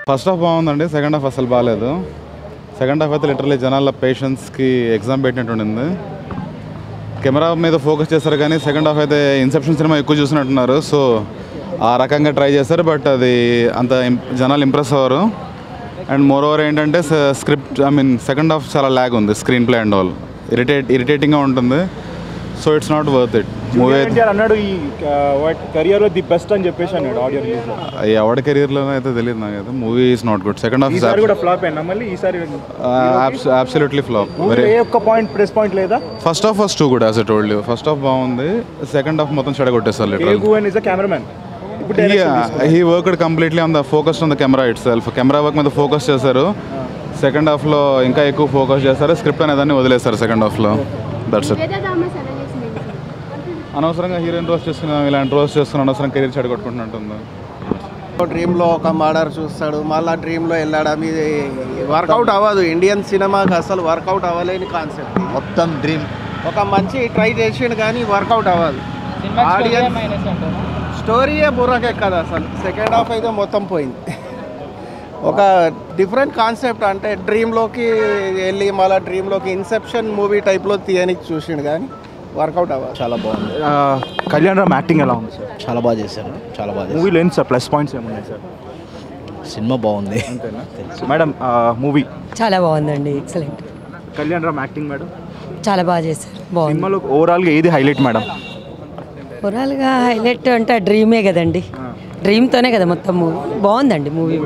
First half బాగుందండి second half అసలు బాగాలేదు సెకండ్ హాఫ్ అయితే లిటరలీ జనాల పేషెన్స్కి ఎగ్జామ్ పెట్టినట్టు ఉండింది కెమెరా మీద ఫోకస్ చేస్తారు కానీ సెకండ్ హాఫ్ అయితే ఇన్సెప్షన్ సినిమా ఎక్కువ చూసినట్టున్నారు సో ఆ రకంగా ట్రై చేస్తారు బట్ అది అంత ఇం- జనాలు ఇంప్రెస్ అవ్వరు అండ్ మోర్ ఓవర్ ఏంటంటే script I mean second half చాలా ల్యాగ్ ఉంది screenplay and all irritate ఇరిటేటింగ్గా ఉంటుంది so it's not worth it movie NTR అన్నాడు ఈ కెరియర్ లో ది బెస్ట్ అని చెప్పేసి అన్నాడు ఆడియో రిలీజ్ లో ఎవరి కెరీర్లో అయితే తెలియదు నాకైతే movie is not good second half ఈసారి కూడా ఫ్లాప్ అయినా మళ్ళీ ఈసారి absolutely flop movie very low ఏ ఒక్క పాయింట్ ప్రెస్ పాయింట్ లేదా first half first too good as a told you first half బాగుంది సెకండ్ హాఫ్ మొత్తం చెడగొట్టేస్తారు literal Telugu and is a cameraman ఇప్పుడు direction తీసుకున్నాడు. He worked completely on the focus on the camera itself camera work మీద focus చేశారు second హాఫ్లో ఇంకా ఎక్కువ ఫోకస్ చేస్తారు స్క్రిప్ట్ అనేదాన్ని వదిలేస్తారు సెకండ్ హాఫ్లో దట్స్ ఇట్ వేద థామస్ ఎలా చేసింది అనవసరంగా హీరోయిన్ రోస్ట్ చేసుకున్నాం ఇలాంటి రోస్ట్ చేసుకుని అనవసరం కెరీర్ చెడగొట్టుకుంటున్నట్టుంది డ్రీమ్లో ఒక మర్డర్ చూస్తాడు మళ్ళీ డ్రీమ్లో వెళ్ళడం ఇది వర్కౌట్ అవ్వదు ఇండియన్ సినిమాకి అసలు వర్కౌట్ అవ్వలేని కాన్సెప్ట్ మొత్తం డ్రీమ్ ఒక మంచి ట్రై చేసిండు కానీ వర్కౌట్ అవ్వదు ఆడియన్స్ స్టోరీయే బుర్రకెక్కదు అసలు సెకండ్ హాఫ్ అయితే మొత్తం పోయింది ఒక డిఫరెంట్ కాన్సెప్ట్ అంటే డ్రీమ్లోకి వెళ్ళి మళ్ళీ డ్రీమ్లోకి ఇన్సెప్షన్ మూవీ టైప్లో తీయనికి చూసిండు కానీ వర్కౌట్ అవ్వదు చాలా బాగుంది ఆ, కళ్యాణ్ రామ్ యాక్టింగ్ ఎలా ఉంది సార్ చాలా బాగా చేశారు చాలా బాగా చేశారు మూవీలో ఏంటి సార్ ప్లస్ పాయింట్స్ ఏమున్నాయి సార్ సినిమా బాగుంది అంతేనా మేడం మూవీ చాలా బాగుందండి excellent Kalyan Ram acting madam చాలా బాగా చేశారు బాగుంది సినిమాలో ఓవరాల్గా ఏది హైలైట్ మేడం ఓవరాల్గా హైలైట్ అంటే ఆ డ్రీమే కదండి డ్రీమ్తోనే కదా మొత్తం మూవీ బాగుందండి మూవీ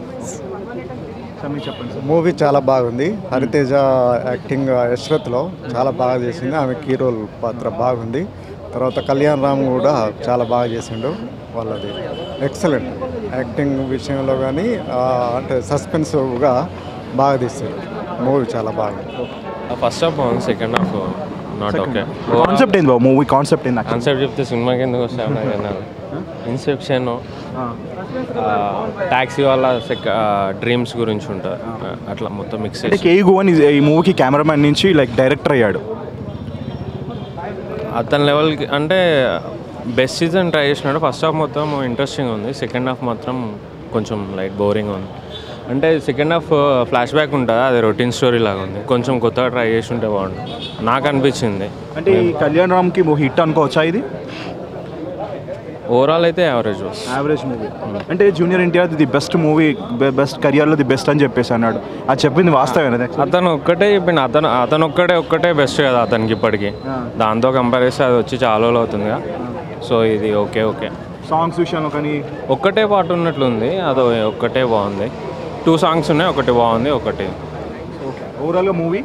సమీ చెప్పండి సార్ మూవీ చాలా బాగుంది హరితేజ యాక్టింగ్ యశ్వత్లో చాలా బాగా చేసింది ఆమె కీ రోల్ పాత్ర బాగుంది తర్వాత కళ్యాణ్ రామ్ కూడా చాలా బాగా చేసిండు వాళ్ళది ఎక్సలెంట్ యాక్టింగ్ విషయంలో కానీ అంటే సస్పెన్స్గా బాగా తీస్తారు మూవీ చాలా బాగుంది ఫస్ట్ హాఫ్ బాగుంది second half not okay concept ఏంది బాబు మూవీ కాన్సెప్ట్ ఏంది కాన్సెప్ట్ చెప్తే సినిమాకి ఎందుకు వస్తాను ఇన్సెప్షన్ ట్యాక్సీ వాళ్ళ డ్రీమ్స్ గురించి ఉంటుంది అట్లా మొత్తం మిక్స్ అంటే కేయూ గోవన్ ఈ- ఈ మూవీకి కెమెరామ్యాన్ నుంచి లైక్ డైరెక్టర్ అయ్యాడు అతని లెవెల్కి అంటే బెస్ట్ సీజన్ ట్రై చేసినాడు ఫస్ట్ హాఫ్ మొత్తం ఇంట్రెస్టింగ్ ఉంది సెకండ్ హాఫ్ మాత్రం కొంచెం లైట్ బోరింగ్ ఉంది అంటే సెకండ్ హాఫ్ ఫ్లాష్ బ్యాక్ ఉంటుంది అది రొటీన్ స్టోరీ లాగా ఉంది కొంచెం కొత్తగా ట్రై చేసి ఉంటే బాగుంటుంది నాకు అనిపించింది అంటే ఈ కళ్యాణ్ రామ్కి హిట్ అనుకోవచ్చా ఇది ఓవరాల్ అయితే యావరేజ్ యావరేజ్ మూవీ అంటే junior NTR the best movie best కెరియర్లో ది బెస్ట్ అని చెప్పేసి అన్నాడు అది చెప్పింది వాస్తవేనా అతను ఒక్కటే చెప్పిండు అతను అతను ఒక్కటే ఒక్కటే బెస్ట్ కదా అతనికి ఇప్పటికి దాంతో కంపేర్ చేస్తే అది వచ్చి చాలా రోజులు అవుతుందిగా సో ఇది ఓకే ఓకే సాంగ్స్ విషయంలో కానీ ఒక్కటే పాట ఉన్నట్లుంది అది ఒక్కటే బాగుంది టూ సాంగ్స్ ఉన్నాయి ఒకటి బాగుంది ఒకటి ఓవరాల్గా మూవీ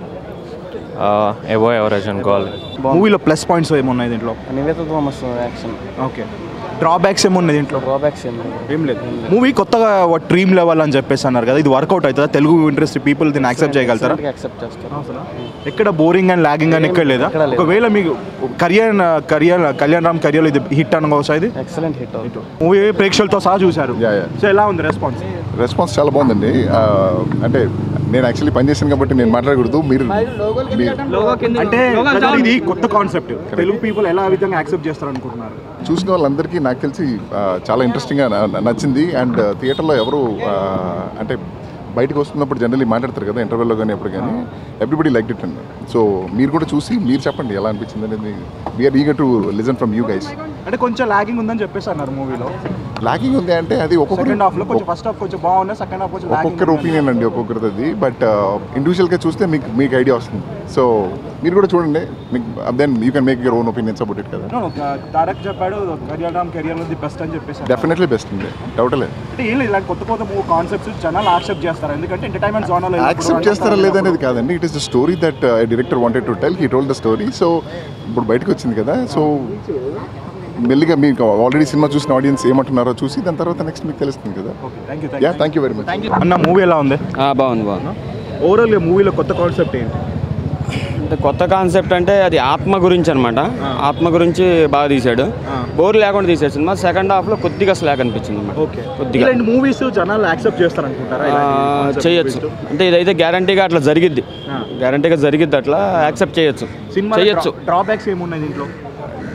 ఎవో ఎవరేజ్ అనుకోవాలి మూవీలో ప్లస్ పాయింట్స్ ఏమున్నాయి దీంట్లో Nivetha Thomas action okay drawbacks ఏమున్నాయి దీంట్లో డ్రాబ్యాక్స్ ఏమి ఏం లేదు మూవీ కొత్తగా డ్రీమ్ లెవెల్ అని చెప్పేసి అన్నారు కదా ఇది వర్కౌట్ అవుతుందా తెలుగు ఇంట్రెస్ట్ పీపుల్ దీన్ని యాక్సెప్ట్ చేయగలుగుతారా యాక్సెప్ట్ చేస్తారు ఎక్కడ బోరింగ్ అండ్ లాగింగ్ అని ఎక్కడ లేదా ఒకవేళ మీకు career career Kalyan Ram career ఇది హిట్ అనుకోవచ్చా ఇది ఎక్సలెంట్ హిట్ అవుతుంది మూవీ ప్రేక్షకులతో సహా చూశారు Yeah, yeah. సో ఎలా ఉంది రెస్పాన్స్ రెస్పాన్స్ చాలా బాగుందండి ఆ, అంటే నేను యాక్చువల్లీ పనిచేసాను కాబట్టి నేను మాట్లాడకూడదు మీరు మీరు అంటే ప్రజలు ఇది కొత్త కాన్సెప్ట్ తెలుగు పీపుల్ ఎలా విధంగా యాక్సెప్ట్ చేస్తారు అనుకుంటున్నారు చూసిన వాళ్ళందరికీ నాకు తెలిసి ఆ, చాలా ఇంట్రెస్టింగ్గా న- నచ్చింది అండ్ థియేటర్లో ఎవరు ఆ, అంటే బయటకు వస్తున్నప్పుడు జనరల్లీ మాట్లాడతారు కదా ఇంటర్వెల్లో కానీ ఎప్పుడు కానీ ఎవ్రీబడి లైక్ ఇట్ అండి సో మీరు కూడా చూసి మీరు చెప్పండి ఎలా అనిపించింది అనేది we're eager to listen from you guys అంటే కొంచెం లాగింగ్ ఉందని చెప్పేసి అన్నారు మూవీలో లాగింగ్ ఉంది అంటే అది ఒక్కొక్కరు సెకండ్ హాఫ్ లో కొంచెం ఫస్ట్ హాఫ్ కొంచెం బాగున్నాయి సెకండ్ హాఫ్ కొంచెం ఒక్కొక్కరు లాగింగ్ ఒపీనియన్ అండి ఒక్కొక్కరిది అది బట్ ఇండివిజువల్గా చూస్తే మీకు మీకు ఐడియా వస్తుంది సో మీరు కూడా చూడండి మీకు then you can make your own opinions about it కదా తారక్ చెప్పాడు కళ్యాణ్ రామ్ కెరియర్ లో ది బెస్ట్ అని చెప్పేసి అన్నారు. డెఫినెట్లీ బెస్ట్ అండి డౌట్ లేదు అంటే ఏం లేదు ఇలాంటి కొత్త కొత్త మూవీ కాన్సెప్ట్స్ జనాలు యాక్సెప్ట్ చేస్తారు ఎందుకంటే ఎంటర్టైన్మెంట్ జోనల్ యాక్సెప్ట్ చేస్తారా లేదనేది కాదండి it is the story that director wanted to tell he told the story so ఇప్పుడు బయటకు వచ్చింది కదా సో మెల్లిగా మీకు ఆల్రెడీ సినిమా చూసిన ఆడియన్స్ ఏమంటున్నారో చూసి దాని తర్వాత నెక్స్ట్ మీకు తెలుస్తుంది కదా thank you yeah thank you very much అన్న మూవీ ఎలా ఉంది బాగుంది బాగుంది ఓవరాల్ మూవీలో కొత్త కాన్సెప్ట్ ఏంటి అంటే కొత్త కాన్సెప్ట్ అంటే అది ఆత్మ గురించి అనమాట ఆత్మ గురించి బాగా తీశాడు బోర్ లేకుండా తీసాడు సినిమా సెకండ్ హాఫ్ లో కొద్దిగా స్లాక్ అనిపించింది అనమాట ఓకే కొద్దిగా ఇలాంటి మూవీస్ జనాలు యాక్సెప్ట్ చేస్తారు అనుకుంటారా ఆ, చేయొచ్చు అంటే ఇదైతే గ్యారంటీగా అట్లా జరిగిద్ది గ్యారంటీగా జరిగిద్ది అట్లా యాక్సెప్ట్ చేయొచ్చు సినిమా చేయొచ్చు డ్రాబ్యాక్స్ ఏమున్నాయి దీంట్లో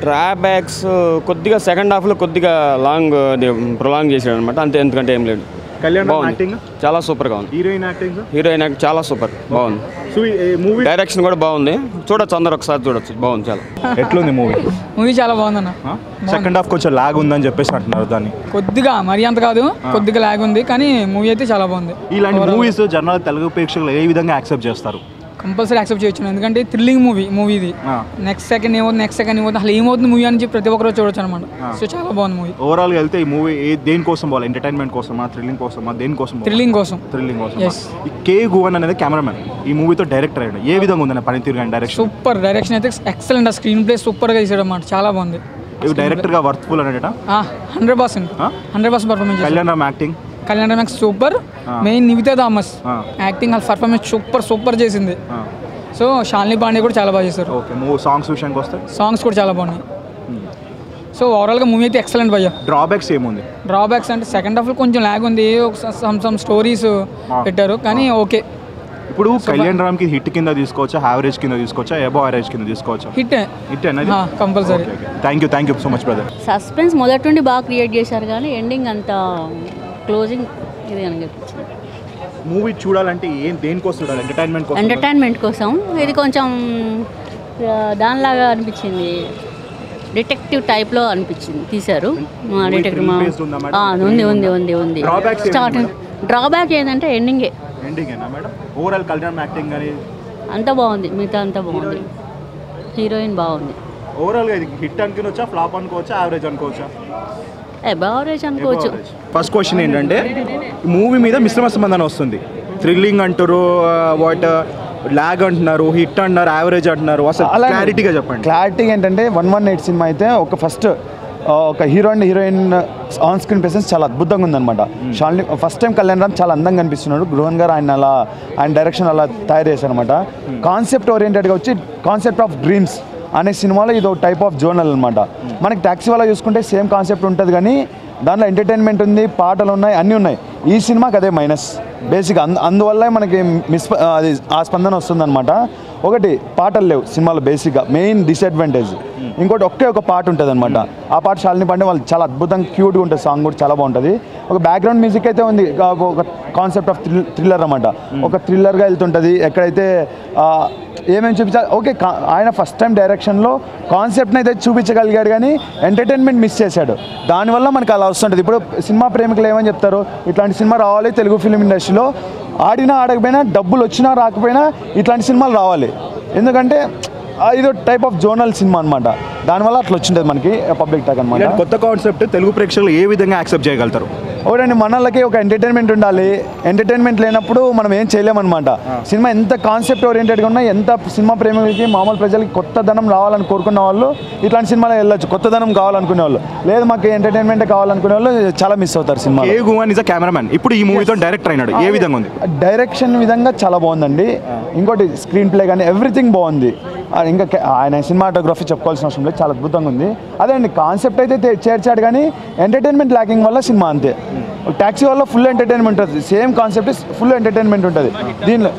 డ్రాబ్యాక్స్ కొద్దిగా సెకండ్ హాఫ్లో కొద్దిగా లాంగ్ ప్రొలాంగ్ చేసాడు అనమాట అంతే ఎందుకంటే ఏం లేదు కళ్యాణ్ బాగుంది యాక్టింగ్ చాలా సూపర్గా ఉంది హీరోయిన్ యాక్టింగ్ హీరోయిన్ యాక్ట్ చాలా సూపర్ బాగుంది సో మూవీ డైరెక్షన్ కూడా బాగుంది చూడొచ్చు అందరు ఒకసారి చూడొచ్చు బాగుంది చాలా ఎట్లుంది మూవీ మూవీ చాలా బాగుందన్న సెకండ్ హాఫ్ కొంచెం లాగ్ ఉందని చెప్పేసి అంటున్నారు దాన్ని కొద్దిగా మరీ అంత కాదు కొద్దిగా లాగ్ ఉంది కానీ మూవీ అయితే చాలా బాగుంది ఇలాంటి మూవీస్ జనరల్ తెలుగు ప్రేక్షకులు ఏ విధంగా యాక్సెప్ట్ చేస్తారు కంపల్సరీ యాక్సెప్ట్ చేయొచ్చు ఎందుకంటే థ్రిల్లింగ్ మూవీ మూవీ ఇది నెక్స్ట్ సెకండ్ ఏమవుతుంది నెక్స్ట్ సెకండ్ ఏమవుతుంది అసలు ఏమవుతుంది మూవీ అని చెప్పి ప్రతి ఒక్కరు చూడొచ్చు అనమాట సో చాలా బాగుంది మూవీ ఓవరాల్ గా వెళ్తే ఈ మూవీ ఏ దేనికోసం పోవాలి ఎంటర్టైన్మెంట్ కోసమా థ్రిల్లింగ్ కోసమా దేనికోసం థ్రిల్లింగ్ కోసం థ్రిల్లింగ్ కోసం Yes. ఈ కే గువన్ అనేది కెమెరామెన్ ఈ మూవీతో డైరెక్టర్ అయ్యాడు ఏ విధంగా ఉందన్న పనితీరు కానీ డైరెక్షన్ సూపర్ డైరెక్షన్ అయితే ఎక్సలెంట్ ఆ స్క్రీన్ ప్లే సూపర్గా తీసాడు అనమాట చాలా బాగుంది ఇవి డైరెక్టర్ గా వర్త్ఫుల్ అనేట hundred percent hundred percent performance Kalyan Ram acting Kalyan Ramesh super main Nivetha Thomas ఆ. యాక్టింగ్ వాళ్ళ పర్ఫార్మెన్స్ సూపర్ సూపర్ చేసింది సో షాలిని పాండే కూడా చాలా బాగా చేశారు ఓకే మూవీ సాంగ్స్ విషయానికి వస్తే సాంగ్స్ కూడా చాలా బాగున్నాయి సో ఓవరాల్గా మూవీ అయితే ఎక్సలెంట్ భయ్య డ్రాబ్యాక్స్ ఏముంది డ్రాబ్యాక్స్ అంటే సెకండ్ హాఫ్లో కొంచెం ల్యాగ్ ఉంది సమ్ సమ్ స్టోరీస్ పెట్టారు కానీ ఓకే ఇప్పుడు కళ్యాణ్ రామ్ కి హిట్ కింద తీసుకోవచ్చా యావరేజ్ కింద తీసుకోవచ్చా ఎబో యావరేజ్ కింద తీసుకోవచ్చా హిట్ హిట్ అనేది compulsory thank you thank you so much brother suspense మొదటి నుండి బాగా క్రియేట్ చేశారు కానీ ఎండింగ్ అంత క్లోజింగ్ ఇది అనిపించింది మూవీ చూడాలంటే ఏం దేనికోసం చూడాలి ఎంటర్టైన్మెంట్ కోసం ఎంటర్టైన్మెంట్ కోసం ఇది కొంచెం ఆ, దానిలాగా అనిపించింది డిటెక్టివ్ టైప్లో అనిపించింది తీశారు డిటెక్టివ్ thrill based ఉందా మేడం? ఉంది ఉంది ఉంది ఉంది Drawbacks ఏంటి స్టార్టింగ్ డ్రాబ్యాక్ ఏంటంటే ఎండింగే ఎండింగ్ ఏనా మేడం ఓవరాల్ కళ్యాణ్ యాక్టింగ్ కానీ అంతా బాగుంది మిగతా అంతా బాగుంది హీరోయిన్ బాగుంది ఓవరాల్ గా ఇది హిట్ అనుకోవచ్చా ఫ్లాప్ అనుకోవచ్చా యావరేజ్ అనుకోవచ్చా అబావరేజ్ అనుకోవచ్చు ఫస్ట్ క్వశ్చన్ ఏంటంటే మూవీ మీద మిశ్రమ సంబంధం వస్తుంది థ్రిల్లింగ్ అంటారు వాట్ లాగ్ అంటున్నారు హిట్ అంటున్నారు యావరేజ్ అంటున్నారు అసలు క్లారిటీగా చెప్పండి క్లారిటీ ఏంటంటే వన్ వన్ ఎయిట్ సినిమా అయితే ఒక ఫస్ట్ ఒక hero and heroine on screen presence చాలా అద్భుతంగా ఉందన్నమాట షాలిని ఫస్ట్ టైం కళ్యాణ్ రామ్ చాలా అందంగా కనిపిస్తున్నాడు గృహన్ గారు ఆయన అలా ఆయన డైరెక్షన్ అలా తయారు చేశారు అనమాట కాన్సెప్ట్ ఓరియంటెడ్గా వచ్చి కాన్సెప్ట్ ఆఫ్ డ్రీమ్స్ అనే సినిమాలో ఇది ఒక టైప్ ఆఫ్ జోనల్ అనమాట మనకి ట్యాక్సీ వల్ల చూసుకుంటే సేమ్ కాన్సెప్ట్ ఉంటుంది కానీ దాంట్లో ఎంటర్టైన్మెంట్ ఉంది పాటలు ఉన్నాయి అన్నీ ఉన్నాయి ఈ సినిమాకి అదే మైనస్ బేసిక్ అందు అందువల్ల మనకి మిస్ అది ఆ స్పందన వస్తుందన్నమాట ఒకటి పాటలు లేవు సినిమాలో బేసిక్గా మెయిన్ డిసడ్వాంటేజ్ ఇంకోటి ఒకే ఒక పాట ఉంటుంది అనమాట ఆ పాట శాలిని పాండే వాళ్ళు చాలా అద్భుతంగా క్యూట్గా ఉంటుంది సాంగ్ కూడా చాలా బాగుంటుంది ఒక బ్యాక్గ్రౌండ్ మ్యూజిక్ అయితే ఉంది కా- ఒక కాన్సెప్ట్ ఆఫ్ థ్రిల్ థ్రిల్లర్ అనమాట ఒక థ్రిల్లర్గా వెళ్తుంటుంది ఎక్కడైతే ఆ, ఏమేమి చూపించాలి ఓకే కా- ఆయన ఫస్ట్ టైం డైరెక్షన్లో కాన్సెప్ట్ని అయితే చూపించగలిగాడు కానీ ఎంటర్టైన్మెంట్ మిస్ చేశాడు దానివల్ల మనకు అలా వస్తుంటుంది ఇప్పుడు సినిమా ప్రేమికులు ఏమని చెప్తారు ఇట్లాంటి సినిమా రావాలి తెలుగు ఫిలిం ఇండస్ట్రీలో ఆడినా ఆడకపోయినా డబ్బులు వచ్చినా రాకపోయినా ఇట్లాంటి సినిమాలు రావాలి ఎందుకంటే ఆ, ఇదో టైప్ ఆఫ్ జోనల్ సినిమా అనమాట దానివల్ల అట్లా వచ్చింటుంది మనకి పబ్లిక్ టాక్ అనమాట ఇలాంటి కొత్త కాన్సెప్ట్ తెలుగు ప్రేక్షకులు ఏ విధంగా యాక్సెప్ట్ చేయగలుగుతారు ఒకటండి మనలకి ఒక ఎంటర్టైన్మెంట్ ఉండాలి ఎంటర్టైన్మెంట్ లేనప్పుడు మనం ఏం చేయలేమన్నమాట సినిమా ఎంత కాన్సెప్ట్ ఓరియంటెడ్గా ఉన్నా ఎంత సినిమా ప్రేమికులకి మామూలు ప్రజలకి కొత్తదనం రావాలని కోరుకున్న వాళ్ళు ఇట్లాంటి సినిమాలో వెళ్ళొచ్చు కొత్తదనం కావాలనుకునే వాళ్ళు లేదు మాకు ఎంటర్టైన్మెంట్ కావాలనుకునే వాళ్ళు చాలా మిస్ అవుతారు సినిమా ఏ గువన్ ఇస్ కెమెరామెన్ ఇప్పుడు ఈ మూవీతో డైరెక్టర్ అయినాడు ఏ విధంగా ఉంది డైరెక్షన్ విధంగా చాలా బాగుందండి ఇంకోటి స్క్రీన్ ప్లే కానీ ఎవ్రీథింగ్ బాగుంది ఆ, ఇంకా కె- ఆయన సినిమాటోగ్రఫీ చెప్పుకోవాల్సిన అవసరం లేదు చాలా అద్భుతంగా ఉంది అదే అండి కాన్సెప్ట్ అయితే తే- చేర్చాడు కానీ ఎంటర్టైన్మెంట్ ల్యాకింగ్ వల్ల సినిమా అంతే ట్యాక్సీ వల్ల ఫుల్ ఎంటర్టైన్మెంట్ ఉంటుంది సేమ్ కాన్సెప్ట్ ఫుల్ ఎంటర్టైన్మెంట్ ఉంటుంది దీనిలో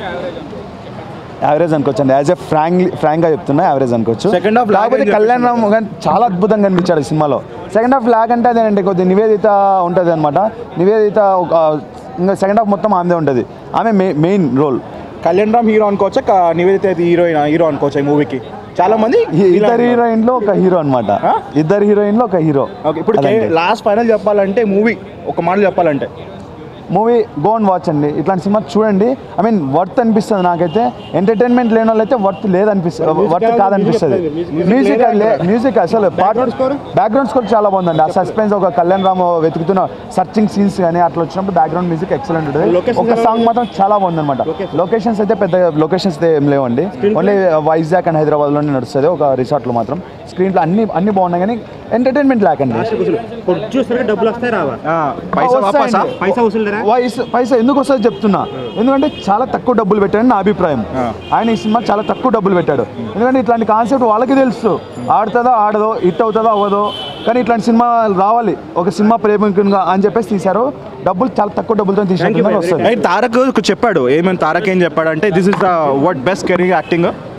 యావరేజ్ అనుకోవచ్చు అండి యాజ్ ఎ ఫ్రాంక్ ఫ్రాంక్గా చెప్తున్నా యావరేజ్ అనుకోవచ్చు Second half lag కాకపోతే అని కళ్యాణ్ రామ్ కానీ చాలా అద్భుతంగా కనిపించాడు ఈ సినిమాలో సెకండ్ హాఫ్ లాగ్ అంటే అదేనండి కొద్దిగా నివేదిత ఉంటుంది అనమాట నివేదిత ఒక ఇంకా సెకండ్ హాఫ్ మొత్తం ఆమెదే ఉంటుంది ఆమె main role Kalyan Ram hero అనుకోవచ్చా క- నివేదిత అయితే హీరోయిన్ హీరో అనుకోవచ్చా ఈ మూవీకి చాలా మంది ఇద్దరు హీరోయిన్ లో ఒక హీరో అనమాట ఇద్దరు హీరోయిన్ లో ఒక హీరో ఓకే ఇప్పుడు లాస్ట్ ఫైనల్ చెప్పాలంటే మూవీ ఒక మాటలు చెప్పాలంటే మూవీ గో అండ్ వాచ్ అండి ఇట్లాంటి సినిమా చూడండి ఐ మీన్ వర్త్ అనిపిస్తుంది నాకైతే ఎంటర్టైన్మెంట్ లేని వాళ్ళైతే వర్త్ లేదనిపిస్తుంది వర్త్ కాదనిపిస్తుంది మ్యూజిక్ మ్యూజిక్ అసలు బ్యాక్గ్రౌండ్ స్కోర్ చాలా బాగుందండి ఆ సస్పెన్స్ ఒక కళ్యాణ్ రామ్ వెతుకుతున్న సర్చింగ్ సీన్స్ కానీ అట్లా వచ్చినప్పుడు బ్యాక్గ్రౌండ్ మ్యూజిక్ ఎక్సలెంట్ ఉంటుంది ఒక సాంగ్ మాత్రం చాలా బాగుంది అనమాట లొకేషన్స్ అయితే పెద్ద లొకేషన్స్ అయితే ఏం లేవండి ఓన్లీ వైజాగ్ అండ్ హైదరాబాద్లోనే నడుస్తుంది ఒక రిసార్ట్లో మాత్రం స్క్రీన్లో అన్ని అన్ని బాగున్నాయి కానీ ఎంటర్టైన్మెంట్ లేకండి డబ్బులు వస్తాయి రావా పైసా వాపసా పైసా వసూలు వయసు పైసా ఎందుకు వస్తుందో చెప్తున్నా ఎందుకంటే చాలా తక్కువ డబ్బులు పెట్టాడని నా అభిప్రాయం ఆయన ఈ సినిమా చాలా తక్కువ డబ్బులు పెట్టాడు ఎందుకంటే ఇట్లాంటి కాన్సెప్ట్ వాళ్ళకి తెలుసు ఆడుతుందో ఆడదో హిట్ అవుతుందో అవ్వదో కానీ ఇట్లాంటి సినిమా రావాలి ఒక సినిమా ప్రేమికునిగా అని చెప్పేసి తీశారు డబ్బులు చాలా తక్కువ డబ్బులతో తీసినట్టు వస్తుంది తారక్ చెప్పాడు ఏమేమి తారక్ ఏం చెప్పాడు అంటే this is the what best career acting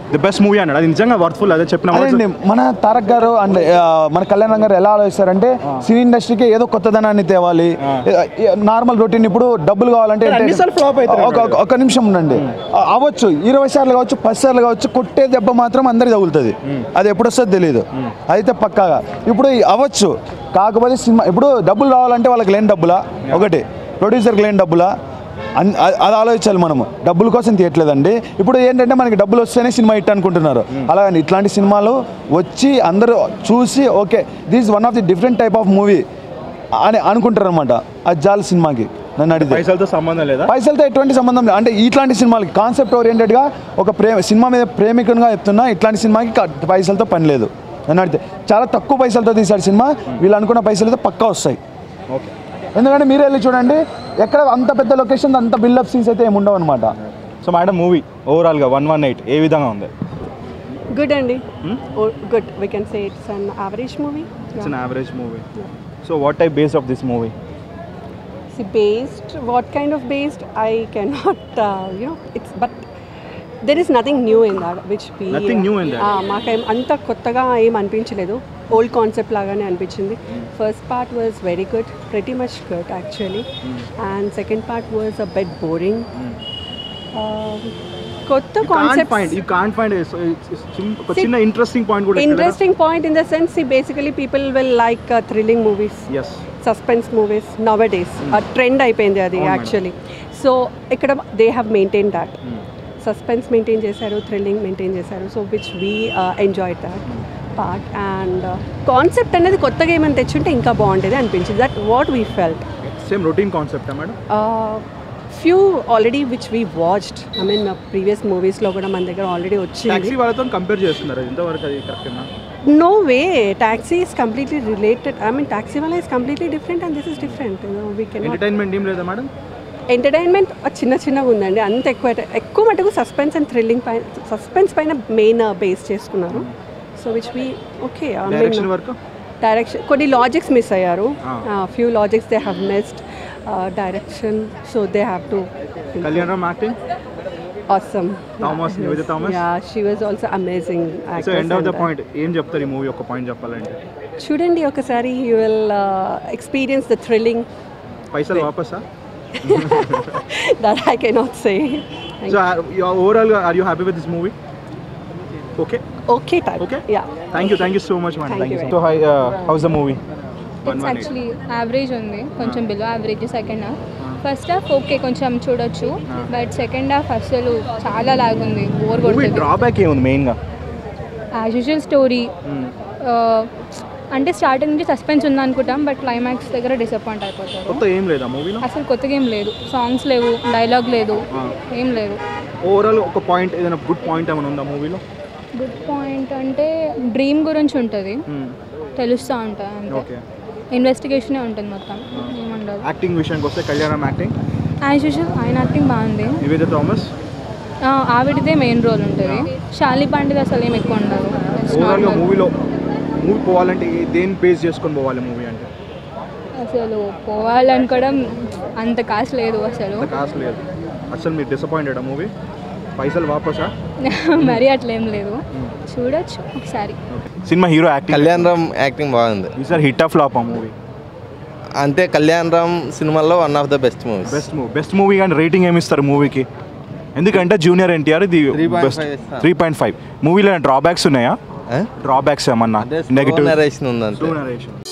the best movie అన్నాడు అది నిజంగా వర్త్ఫుల్ అదే చెప్పిన words- అదేండి మన తారక్ గారు అండ్ ఆ, మన కళ్యాణ్ రామ్ గారు ఎలా ఆలోచిస్తారంటే సినీ ఇండస్ట్రీకి ఏదో కొత్తదనాన్ని తేవాలి నార్మల్ రొటీన్ ఇప్పుడు డబ్బులు కావాలంటే కానీ అన్నిసార్లు flop అవుతారు ఒక- ఒక- ఒక నిమిషం ఉండండి ఆ, అవ్వచ్చు ఇరవై సార్లు కావచ్చు పది సార్లు కావచ్చు కొట్టే దెబ్బ మాత్రం అందరికి తగులుతుంది అది ఎప్పుడు వస్తుందో తెలియదు అయితే పక్కాగా ఇప్పుడు ఈ అవ్వచ్చు కాకపోతే సినిమా ఇప్పుడు డబ్బులు రావాలంటే వాళ్ళకి లేని డబ్బులా ఒకటి ప్రొడ్యూసర్కి లేని డబ్బులా అన్- అ- అది ఆలోచించాలి మనము డబ్బుల కోసం తీయట్లేదండి ఇప్పుడు ఏంటంటే మనకి డబ్బులు వస్తేనే సినిమా హిట్ అనుకుంటున్నారు అలాగని ఇట్లాంటి సినిమాలు వచ్చి అందరూ చూసి okay this one of the different type of movie అని అనుకుంటారు అనమాట అది జాలి సినిమాకి నన్ను అడిగితే పైసలతో సంబంధం లేదా పైసలతో ఎటువంటి సంబంధం లేదు అంటే ఇట్లాంటి సినిమాలకి కాన్సెప్ట్ ఓరియంటెడ్గా ఒక ప్రేమ సినిమా మీద ప్రేమికునిగా చెప్తున్నా ఇట్లాంటి సినిమాకి క- పైసలతో పని లేదు నన్ను అడిగితే చాలా తక్కువ పైసలతో తీశాడు సినిమా వీళ్ళు అనుకున్న పైసలతో పక్కా వస్తాయి ఓకే ఎందుకంటే మీరే వెళ్ళి చూడండి ఎక్కడ అంత పెద్ద లొకేషన్ అంత బిల్డప్ సీన్స్ అయితే ఏమి ఉండవు అనమాట సో మేడం మూవీ ఓవరాల్గా వన్ వన్ ఎయిట్ ఏ విధంగా ఉంది Good, Andy. Oh, good. We can say it's an average movie. It's an average movie so what type base of this movie See, based, what kind of based? I cannot, uh, you know, it's, but there is nothing new in that, which we. Nothing new in that. Ah, మాకేం అంత కొత్తగా ఏం అనిపించలేదు old concept లాగానే అనిపించింది first part was very good pretty much good actually and second part was a bad boring కొత్త can't concept find you can't find ఒక చిన్న ఇంట్రెస్టింగ్ పాయింట్ కూడా interesting point in the sense basically people will like thrilling movies as suspense movies nowadays trend అయిపోయింది అది అవును actually so ఇక్కడ they have maintain that suspense maintain చేశారు thrilling maintain చేశారు so which we enjoy that part and concept అనేది కొత్తగా ఏమైనా తెచ్చుంటే ఇంకా బాగుండేది అనిపించింది that what we felt same routine కాన్సెప్టా madam few already which we watched I mean previous మూవీస్లో కూడా మన దగ్గర ఆల్రెడీ వచ్చింది టాక్సీ వాళ్ళతో కంపేర్ చేస్తున్నారు ఇంతవరకు అది కరెక్టేనా No way. Taxi is completely related. I mean, Taxi Wala is completely different and this is different. You know, we cannot. Entertainment ఏం లేదా మేడం ఎంటర్టైన్మెంట్ చిన్న చిన్నగా ఉందండి అంత ఎక్కువ ఎక్కువ మటుకు సస్పెన్స్ అండ్ థ్రిల్లింగ్ పైన సస్పెన్స్ పైన మెయిన్ బేస్ చేసుకున్నారు so which we okay direction work direction కొన్ని లాజిక్స్ మిస్ అయ్యారు Ah. Few logics they have missed direction so they have to Kalyan Ram acting awesome Thomas, Nivedita Thomas? yeah she was also amazing so actress end of the and, uh, point ఏం చెప్తారు ఈ movie ఒక point చెప్పాలంటే చూడండి ఒకసారి you will experience the thrilling పైసలు వాపసా that I cannot say so overall are you happy with this movie okay okay type okay yeah thank you thank you so much madam Thank thank you you so hi how's the movie it's actually average ఉంది కొంచెం below average second half first half okay కొంచెం చూడొచ్చు but second half అసలు చాలా లాగుంది bore movie కొడుతుంది drawback ఏముంది మెయిన్గా యాజ్ యూజువల్ స్టోరీ అంటే స్టార్టింగ్ నుంచి సస్పెన్స్ ఉంది అనుకుంటాం బట్ క్లైమాక్స్ దగ్గర డిసప్పాయింట్ అయిపోతారు కొత్త ఏం లేదా మూవీలో అసలు కొత్తగా ఏం లేదు సాంగ్స్ లేవు డైలాగ్ లేదు ఏం లేదు ఓవరాల్ ఒక పాయింట్ ఏదైనా గుడ్ పాయింట్ ఏమైనా ఉందా మూవీలో గుడ్ పాయింట్ అంటే డ్రీమ్ గురించి ఉంటుంది తెలుస్తూ ఉంటుంది అంతే ఓకే ఇన్వెస్టిగేషనే ఉంటుంది మొత్తం ఏముండదు యాక్టింగ్ విషయానికి వస్తే కళ్యాణం యాక్టింగ్ యాజ్ యూజువల్ ఆయన యాక్టింగ్ బాగుంది నివేద థామస్ ఆ, ఆవిడదే మెయిన్ రోల్ ఉంటుంది షాలి పాండేది అసలు ఏం ఎక్కువ ఉండదు It's ఓవరాల్గా normal. మూవీలో మూవీ పోవాలంటే ఏ- దేని బేస్ చేసుకొని పోవాలి మూవీ అంటే అసలు పోవాలనుకోవడం అంత కాస్ట్ లేదు అసలు అంత కాస్ట్ లేదు అసలు మీరు డిసప్పాయింటెడ్ మూవీ పైసలు వాపసా మరీ అట్లా ఏం లేదు చూడొచ్చు ఒకసారి cinema hero acting Kalyan Ram acting బాగుంది ఈసారి హిట్ ఆఫ్ ఫ్లాప్ ఆ మూవీ అంతే కళ్యాణ్ రామ్ సినిమాల్లో one of the best movies best movie best movie కానీ రేటింగ్ ఏమి ఇస్తారు మూవీకి ఎందుకంటే జూనియర్ ఎన్టీఆర్ ఇది 3.5 బెస్ట్ ఇస్తా. త్రీ పాయింట్ ఫైవ్ మూవీలో డ్రాబ్యాక్స్ ఉన్నాయా డ్రాబ్యాక్స్ ఏమన్నా నెగిటివ్ నరేషన్ ఉందంతే Slow narration.